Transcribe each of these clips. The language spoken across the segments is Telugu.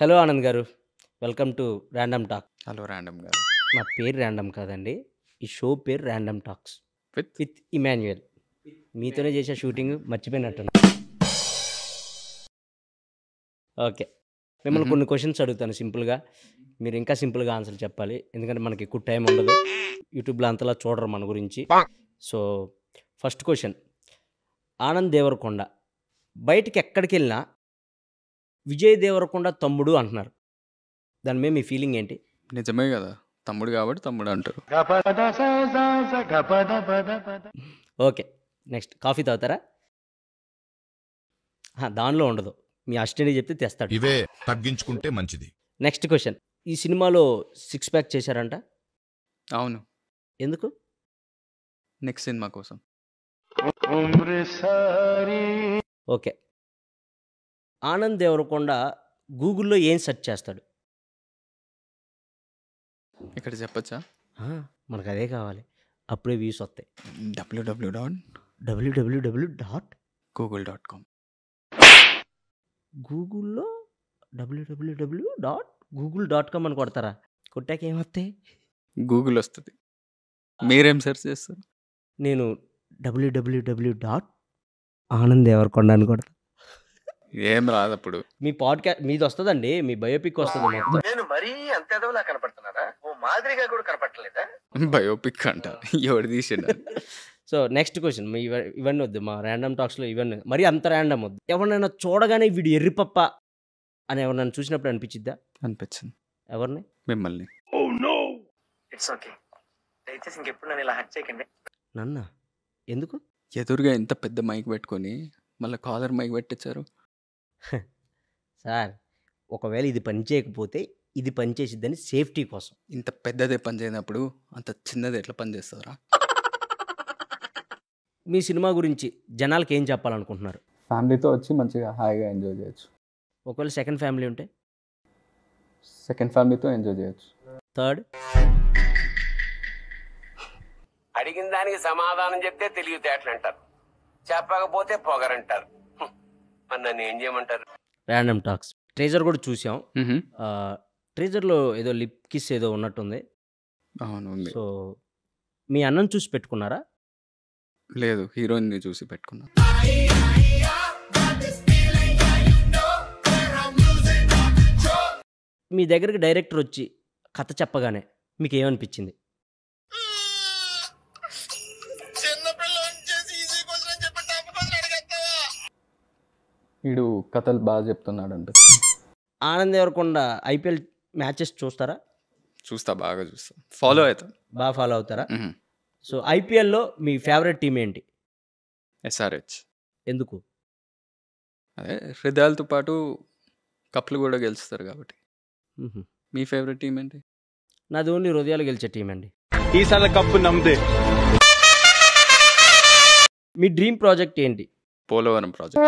Hello Anand garu welcome to random talk hello random garu నా పేరు ర్యాండమ్ కాదండి ఈ షో పేరు random talks with with Emmanuel మీతోనే చేసే షూటింగ్ మర్చిపోయినట్టు ఓకే మిమ్మల్ని Mhm. కొన్ని క్వశ్చన్స్ అడుగుతాను సింపుల్గా మీరు ఇంకా సింపుల్గా ఆన్సర్ చెప్పాలి ఎందుకంటే మనకి ఎక్కువ టైం ఉండదు యూట్యూబ్లో అంతలా చూడరు మన గురించి so first question Anand Deverakonda బయటికి ఎక్కడికి వెళ్ళినా విజయ్ దేవరకొండ తమ్ముడు అంటున్నారు దాని మీద మీ ఫీలింగ్ ఏంటి నిజమే కదా తమ్ముడు కాబట్టి తమ్ముడు అంటారు ఓకే నెక్స్ట్ కాఫీ తాగుతారా ఆ, దానిలో ఉండదు మీ అసిస్టెంట్ చెప్తే తెస్తాడు ఇవే తగ్గించుకుంటే మంచిది నెక్స్ట్ క్వశ్చన్ ఈ సినిమాలో సిక్స్ ప్యాక్ చేశారంట అవును ఎందుకు నెక్స్ట్ సినిమా కోసం ఓకే ఆనంద్ దేవరకొండ గూగుల్లో ఏం సెర్చ్ చేస్తాడు ఇక్కడ చెప్పచ్చా ఆ, మనకు అదే కావాలి అప్పుడే వ్యూస్ వస్తాయి W W dot W W W dot Google dot com గూగుల్లో W W W dot Google dot com అని కొడతారా కొట్టాక ఏమొస్తాయి గూగుల్ వస్తుంది మీరేం సెర్చ్ చేస్తారు నేను డబ్ల్యూడబ్ల్యూడబ్ల్యూ డాట్ ఆనంద్ దేవరకొండ అని కొడతా ఏం రాదు అప్పుడు మీ పాడ్కాస్ట్ మీది వస్తుందండి మీ బయోపిక్ వస్తుంది మొత్తం నేను మరీ అంత ఎదవలా కనపడుతున్నారా ఓ మాదిరిగా కూడా కనపడలేదా బయోపిక్ అంట ఎవడు తీసిండు సో నెక్స్ట్ క్వశ్చన్ మీ ఇవ- ఇవన్నీ వద్దు మా ర్యాండమ్ టాక్స్లో ఇవన్నీ మరి అంత ర్యాండమ్ వద్దు ఎవరినైనా చూడగానే వీడు ఎర్రిపప్ప అని ఎవరినైనా చూసినప్పుడు అనిపించిద్దా అనిపించింది ఎవరిని మిమ్మల్ని ఇట్స్ ఓకే దయచేసి ఇంకెప్పుడు నన్ను ఇలా హట్ చేయకండి నన్న ఎందుకు ఎదురుగా ఇంత పెద్ద మైక్ పెట్టుకొని మళ్ళీ కాలర్ మైక్ పెట్టించారు సార్ ఒకవేళ ఇది పని చేయకపోతే ఇది పని చేసిద్దని సేఫ్టీ కోసం ఇంత పెద్దదే పని చేయనప్పుడు అంత చిన్నది ఎట్లా పని చేస్తారా మీ సినిమా గురించి జనాలకి ఏం చెప్పాలనుకుంటున్నారు ఫ్యామిలీతో వచ్చి మంచిగా హాయిగా ఎంజాయ్ చేయొచ్చు ఒకవేళ సెకండ్ ఫ్యామిలీ ఉంటే సెకండ్ ఫ్యామిలీతో ఎంజాయ్ చేయొచ్చు థర్డ్ అడిగిన దానికి సమాధానం చెప్తే తెలివితేటలు అంటారు చెప్పకపోతే పొగరంటారు హ్మ్. మరి నన్ను ఏం చేయమంటారు ర్యాండమ్ టాక్స్ ట్రేజర్ కూడా చూసాం మ్హూ. ఆ, ట్రేజర్లో ఏదో లిప్ కిస్ ఏదో ఉన్నట్టుంది అవును ఉంది సో మీ అన్నం చూసి పెట్టుకున్నారా లేదు హీరోయిన్ని చూసి పెట్టుకున్నా మీ దగ్గరికి డైరెక్టర్ వచ్చి కథ చెప్పగానే మీకు ఏమనిపించింది వీడు కథలు బాగా చెప్తున్నాడు అంటే ఆనంద్ దేవరకొండ ఐపీఎల్ మ్యాచెస్ చూస్తారా చూస్తా బాగా చూస్తా ఫాలో అవుతా బాగా ఫాలో అవుతారా సో ఐపీఎల్లో మీ ఫేవరెట్ టీం ఏంటి ఎస్ఆర్హెచ్ ఎందుకు అదే హృదయాలతో పాటు కప్లు కూడా గెలుస్తారు కాబట్టి మ్హూ. మీ ఫేవరెట్ టీం ఏంటి నాది ఓన్లీ హృదయాలు గెలిచే టీం అండి ఈసారి కప్పు నమ్మదే మీ డ్రీమ్ ప్రాజెక్ట్ ఏంటి పోలవరం ప్రాజెక్ట్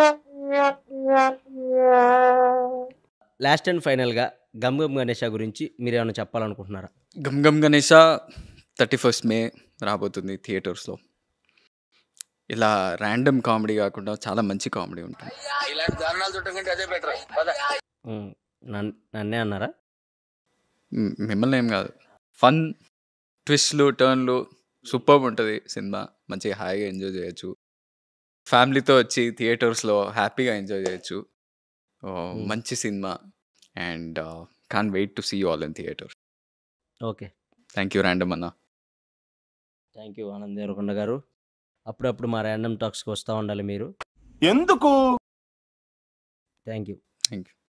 లాస్ట్ అండ్ ఫైనల్గా గమ్ గమ్ గణేష గురించి మీరు ఏమైనా చెప్పాలనుకుంటున్నారా Gam Gam Ganesha thirty first May రాబోతుంది థియేటర్స్లో ఇలా ర్యాండమ్ కామెడీ కాకుండా చాలా మంచి కామెడీ ఉంటుంది ఇలాంటి దారుణాలు చుట్టం కంటే అదే బెటర్ పద మ్, నన్- నన్నే అన్నారా మ్, మిమ్మల్ని ఏం కాదు ఫన్ ట్విస్ట్లు టర్న్లు సూపర్ ఉంటుంది సినిమా మంచిగా హాయిగా ఎంజాయ్ చేయొచ్చు ఫ్యామిలీతో వచ్చి థియేటర్స్లో హ్యాపీగా ఎంజాయ్ చేయొచ్చు ఓ, మంచి సినిమా and can't wait to see all in theatre okay thank you random అన్న థ్యాంక్ యూ ఆనంద్ దేవరకొండ గారు అప్పుడప్పుడు మా ర్యాండమ్ టాక్స్కి వస్తూ ఉండాలి మీరు ఎందుకు thank you thank you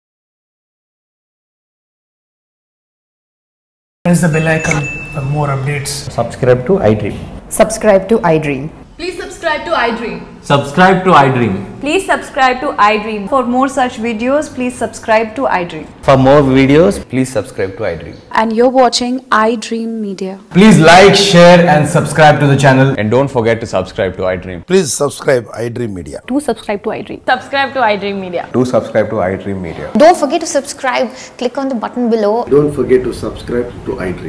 Press the bell icon for more updates. subscribe to iDream. Subscribe to iDream. Please subscribe to iDream. Subscribe to iDream. Please subscribe to iDream. For more such videos, please subscribe to iDream. For more videos, please subscribe to iDream. And you're watching iDream Media. Please like, share, and subscribe to the channel. And don't forget to subscribe to iDream. Please subscribe iDream media Do subscribe to iDream. Subscribe to iDream Media. Do subscribe to iDream Media. Don't forget to subscribe. Click on the button below don't forget to subscribe to I dream